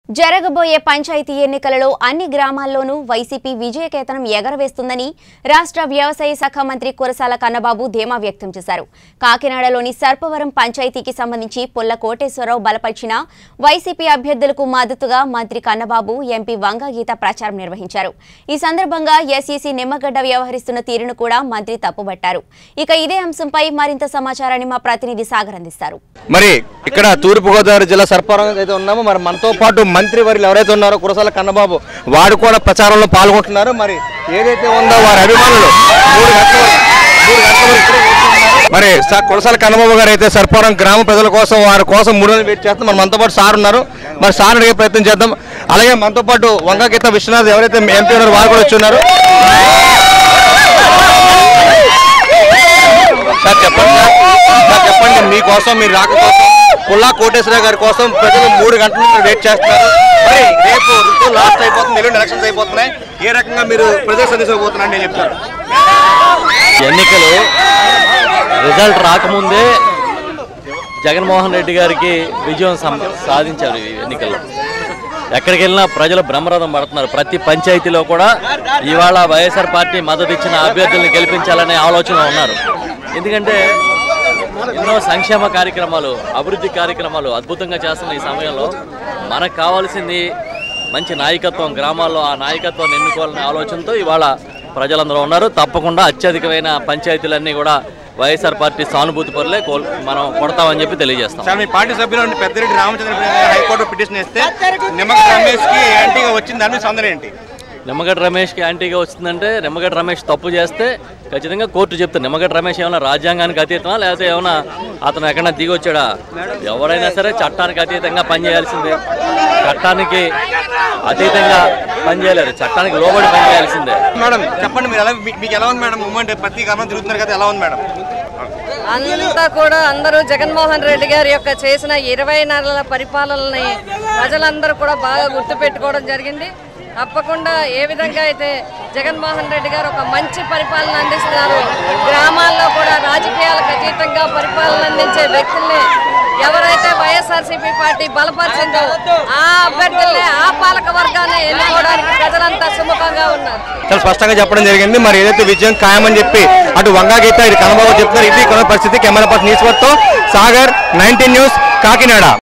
జరగబోయే పంచాయతీ ఎన్నికలలో అన్ని గ్రామాల్లోనూ వైసీపీ విజయకేతనం ఎగరవేస్తుందని రాష్ట్ర వ్యవసాయ శాఖ మంత్రి కురసాల కన్నబాబు ధీమా వ్యక్తం చేశారు కాకినాడలోని సర్పవరం పంచాయతీకి సంబంధించి పుల్ల కోటేశ్వరరావు బలపరిచిన వైసీపీ అభ్యర్థులకు మద్దతుగా మంత్రి కన్నబాబు ఎంపీ వంగగీత ప్రచారం నిర్వహించారు ఈ సందర్భంగా ఎస్ఈసీ నిమ్మగడ్డ వ్యవహరిస్తున్న తీరును కూడా మంత్రి తప్పుబట్టారు ఇక ఇదే అంశంపై మరింత సమాచారాన్ని మా ప్రతినిధి సాగర్ అందిస్తారు మరి ఇక్కడ తూర్పుగోదావరి జిల్లా సర్పవరం అయితే ఉన్నామో మరి మనతో పాటు మంత్రి వర్యులు ఎవరైతే ఉన్నారో కురసాల కన్నబాబు వారు కూడా ప్రచారంలో పాల్గొంటున్నారు మరి ఏదైతే ఉందో వారి అభిమానులు మూడు గంటల వరకు- మూడు గంటల వరకు ఇక్కడే వేచి ఉన్నారు. మరి స- కురసాల కన్నబాబు గారు అయితే సర్పవరం గ్రామ ప్రజల కోసం వారి కోసం మూడు రోజులు వెయిట్ చేస్తాం మరి మనతో పాటు సార్ ఉన్నారు మరి సార్ అడిగే ప్రయత్నం చేద్దాం అలాగే మనతో పాటు వంగగీత విశ్వనాథ్ ఎవరైతే ఎంపీ ఉన్నారో వారు కూడా వచ్చి ఉన్నారు సార్ చెప్పండి సార్. సార్ చెప్పండి మీకోసం మీరు రాక కోసం పుల్లా కోటేశ్వర గారి కోసం ప్రజలు మూడు గంటల నుంచి వెయిట్ చేస్తున్నారు మరి రేపు ఋతువు లాస్ట్ అయిపోతుంది ఎల్లుండి ఎలక్షన్స్ అయిపోతున్నాయి ఏ రకంగా మీరు ప్రజల సందేశం ఇవ్వబోతున్నారని నేను చెప్తాను ఎన్నికలు రిజల్ట్ రాకముందే జగన్మోహన్ రెడ్డి గారికి విజయం సం- సాధించారు ఈ ఎన్నికల్లో ఎక్కడికి వెళ్ళినా ప్రజలు బ్రహ్మరథం పడుతున్నారు ప్రతి పంచాయతీలో కూడా ఇవాళ వైఎస్ఆర్ పార్టీ మద్దతు ఇచ్చిన అభ్యర్థుల్ని గెలిపించాలనే ఆలోచన ఉన్నారు ఎందుకంటే ఎన్నో సంక్షేమ కార్యక్రమాలు అభివృద్ధి కార్యక్రమాలు అద్భుతంగా చేస్తున్న ఈ సమయంలో మనకు కావాల్సింది మంచి నాయకత్వం గ్రామాల్లో ఆ నాయకత్వాన్ని ఎన్నుకోవాలనే ఆలోచనతో ఇవాళ ప్రజలందరూ ఉన్నారు తప్పకుండా అత్యధికమైన పంచాయతీలన్నీ కూడా వైఎస్ఆర్ పార్టీ సానుభూతి పరులే కోల్ మనం కొడతామని చెప్పి తెలియజేస్తాం సార్ మీ పార్టీ సభ్యులు పెద్దిరెడ్డి రామచంద్ర హైకోర్టు పిటిషన్ ఇస్తే నిమ్మక రమేష్ కి యాంటీగా వచ్చింది దాని మీద సందర్భం ఏంటి నిమ్మగడ్డ రమేష్కి యాంటీగా వస్తుందంటే నిమ్మగడ్డ రమేష్ తప్పు చేస్తే ఖచ్చితంగా కోర్టు చెప్తుంది నిమ్మగడ్డ రమేష్ ఏమైనా రాజ్యాంగానికి అతీతమా లేకపోతే ఏమైనా అతను ఎక్కడైనా దిగి వచ్చాడా ఎవరైనా సరే చట్టానికి అతీతంగా పనిచేయాల్సిందే చట్టానికి అతీతంగా పనిచేయలేరు చట్టానికి లోబడి పనిచేయాల్సిందే మేడం చెప్పండి మీరు ఎలా మీ- మీకు ఎలా ఉంది మేడం మూమెంట్ ప్రతి గ్రామం తిరుగుతున్నారు కదా ఎలా ఉంది మేడం అంతా కూడా అందరూ జగన్మోహన్ రెడ్డి గారి యొక్క చేసిన ఇరవై నెలల పరిపాలనని ప్రజలందరూ కూడా బాగా గుర్తుపెట్టుకోవడం జరిగింది తప్పకుండా ఏ విధంగా అయితే జగన్మోహన్ రెడ్డి గారు ఒక మంచి పరిపాలన అందిస్తున్నారు గ్రామాల్లో కూడా రాజకీయాలకు అతీతంగా పరిపాలన అందించే వ్యక్తుల్ని ఎవరైతే వైఎస్ఆర్సీపీ పార్టీ బలపరిచిందో ఆ అభ్యర్థుల్ని ఆ పాలక వర్గాన్ని ఎన్నుకోవడానికి ప్రజలంతా సుముఖంగా ఉన్నారు చాలా స్పష్టంగా చెప్పడం జరిగింది మరి ఏదైతే విజయం ఖాయమని చెప్పి అటు వంగాగీత ఇటు కనబాబు చెప్తున్నారు ఇది కొన పరిస్థితి కెమెరా పర్సన్ ఈశ్వర్తో సాగర్ నైన్టీన్ న్యూస్ కాకినాడ